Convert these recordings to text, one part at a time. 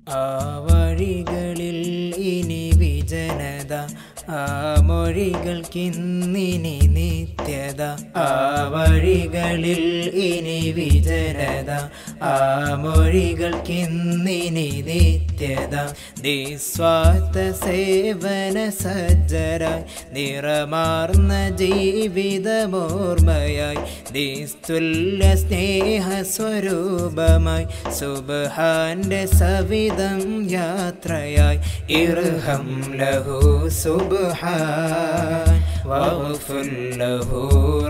ആ വഴികളിൽ ഇനി വിജനത ആ മൊഴികൾക്കിന്നിനി നിത്യത ആ വഴികളിൽ ഇനി വിജനത ആ മൊഴികൾക്കിന്നിനി നിത്യത നിസ്വാർത്ഥ സേവന സജ്ജരായി നിറമാർന്ന ജീവിതമോർമ്മയായി നിസ്തുല്യ സ്നേഹ സ്വരൂപമായി സുബഹാന്റെ സവിധം യാത്രയായി ഇർഹം ലഹു സുബ്ഹാൻ വഗ്ഫിർ ലഹു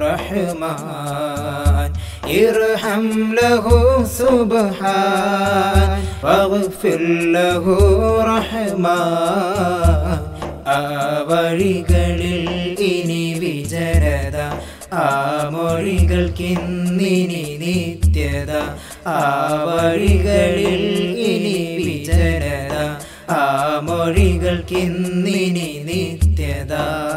റഹ്മാൻ ഇർഹം ലഹു സുബ്ഹാൻ വഗ്ഫിർ ലഹു റഹ്മാൻ ആ വഴികളിൽ ഇനി വിചരത ആ മൊഴികൾക്കിന്നിനി നിത്യത ആ വഴികളിൽ ഇനി വിചരത ആ മൊഴികൾക്കിന്നിനി നിത്യത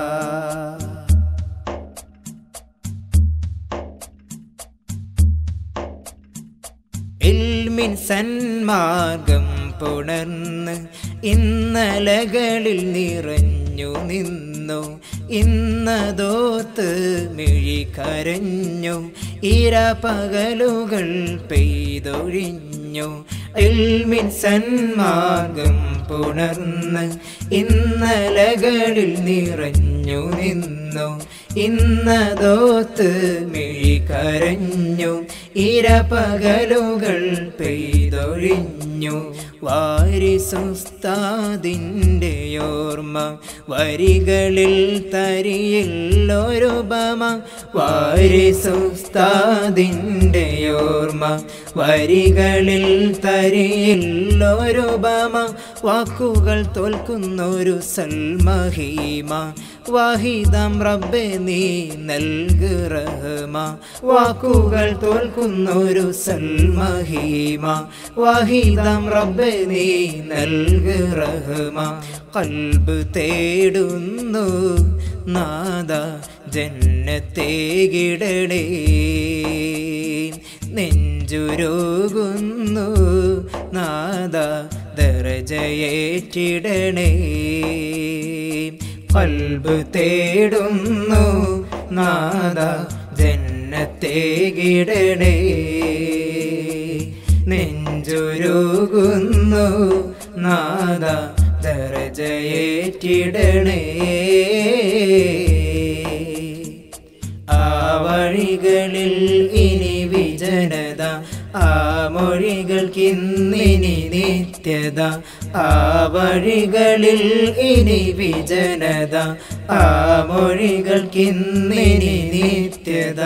ഇൽമിൻ സന്മാർഗം പുണർന്ന് ഇന്നലകളിൽ നിറഞ്ഞു നിന്നു ഇന്നതോത്ത് മിഴി കരഞ്ഞു ഇര പകലുകൾ പെയ്തൊഴിഞ്ഞു ഇൽമിൻ സന്മാർഗം പുണർന്ന് ഇന്നലകളിൽ നിറഞ്ഞു നിന്നു ഇന്നതോത്ത് മിഴി കരഞ്ഞു ഇര പകലുകൾ പെയ്തൊഴിഞ്ഞു വാരിസുസ്താദിൻ്റെ ഓർമ്മ വരികളിൽ തരിയില്ലൊരുപമ വാരിസുസ്താദിൻ്റെ ഓർമ്മ വരികളിൽ തരിയില്ലൊരുപമ വാക്കുകൾ തോൽക്കുന്നൊരു സൽമഹീമ വാഹിദം റബ്ബെ നീ നൽക് റഹ്മ വാക്കുകൾ തോൽക്കുന്നൊരു സൽമഹീമ വാഹിദം റബ്ബെ നീ നൽക് റഹ്മ കൽബ് തേടുന്നു നാദ ജന്നത്തെ കിടടേ നെഞ്ചുരുകുന്നു നാദ ദർജയേറ്റിടണേ കൽബ് തേടുന്നു നാദ ജന്നത്തെ കിടണേ നെഞ്ചുരുകുന്നു നാദ ദർജയേറ്റിടണേ ആ വഴികളിൽ ഇനി വിജനത ആ മൊഴികൾക്കിന്നിനി നിത്യത ആ വഴികളിൽ ഇനി വിജനത ആ മൊഴികൾക്കിന്നിനി നിത്യത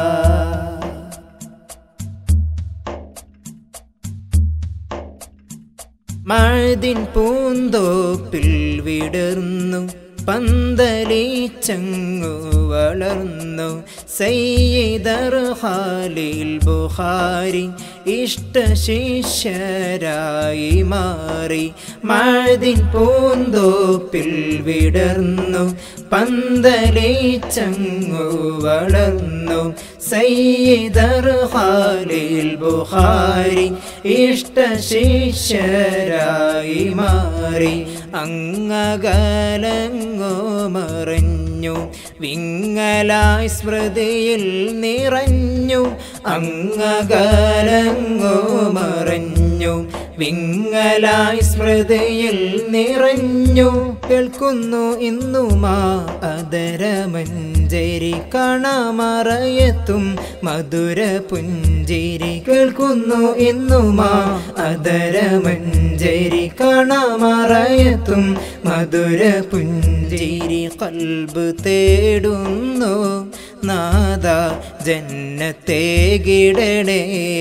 മഴതിൻ പൂന്തോപ്പിൽ വിടർന്നു പന്തലിച്ചങ്ങു വളർന്നു സയ്യിദർ ഖാലിൽ ബുഖാരി ഇഷ്ട ശിഷ്യരായി മാറി മഴതിൻ പൂന്തോപ്പിൽ വിടർന്നു പന്തലിച്ചങ്ങു വളർന്നു സയ്യിദർ ഖാലിൽ ബുഖാരി ഇഷ്ട ശിഷ്യരായി മാറി അങ്ങകലങ്ങോ മറഞ്ഞു വിങ്ങലായി സ്മൃതിയിൽ നിറഞ്ഞു അങ്ങകലങ്ങോ മറഞ്ഞു വിങ്ങലായി സ്മൃതിയിൽ നിറഞ്ഞു കേൾക്കുന്നു ഇന്നുമാ അതരമഞ്ചേരി കാണാമറയത്തും മധുര പുഞ്ചേരി കേൾക്കുന്നു ഇന്നുമാ അതരമഞ്ചേരി കാണാമറയത്തും മധുര പുഞ്ചേരി കൽബ് തേടുന്നു നാദ ജന്നത്തെ കിടണേ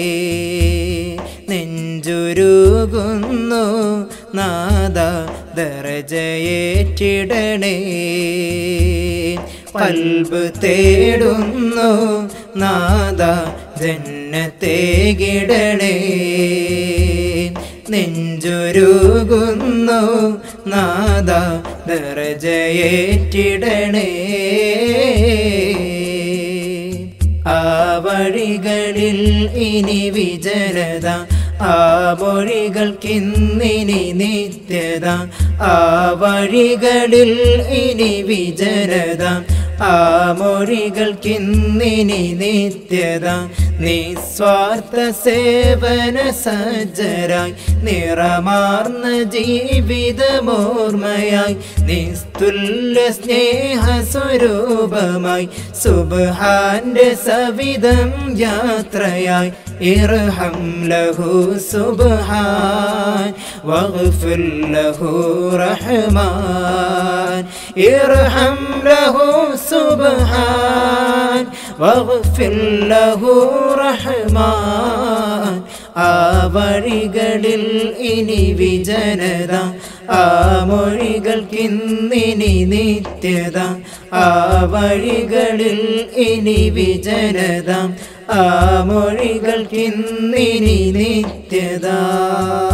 നെഞ്ചുരുകുന്നു നാദ ദർജയേറ്റിടണേ കൽബ് തേടുന്നു നാദ ജന്നത്തെ കിടണേ നെഞ്ചുരുകുന്നു നാദ ദർജയേറ്റിടണേ ആ വഴികളിൽ ഇനി വിജനത ആ മൊഴികൾക്കിന്നിനി നിത്യത ആ വഴികളിൽ ഇനി വിജനത ആ മൊഴികൾക്കിന്നിനി നിത്യത നിസ്വാർത്ഥ സേവന സജ്ജരായി നിറമാർന്ന ജീവിതമോർമ്മയായി നിസ്തുല്യ സ്നേഹ സ്വരൂപമായി സുബ്ഹാന്റെ സവിധം യാത്രയായി ഇർഹം ലഹു സുബ്ഹാൻ വഗ്ഫിർ ലഹു റഹ്മാൻ ഇർഹം ലഹു സുബ്ഹാൻ വഗ്ഫിർ ലഹു റഹ്മാൻ ആ വഴികളിൽ ഇനി വിജനത ആ മൊഴികൾക്കിന്നിനി നിത്യത ആ വഴികളിൽ ഇനി വിജനത ആ മൊഴികൾക്കിന്നിനി നിത്യത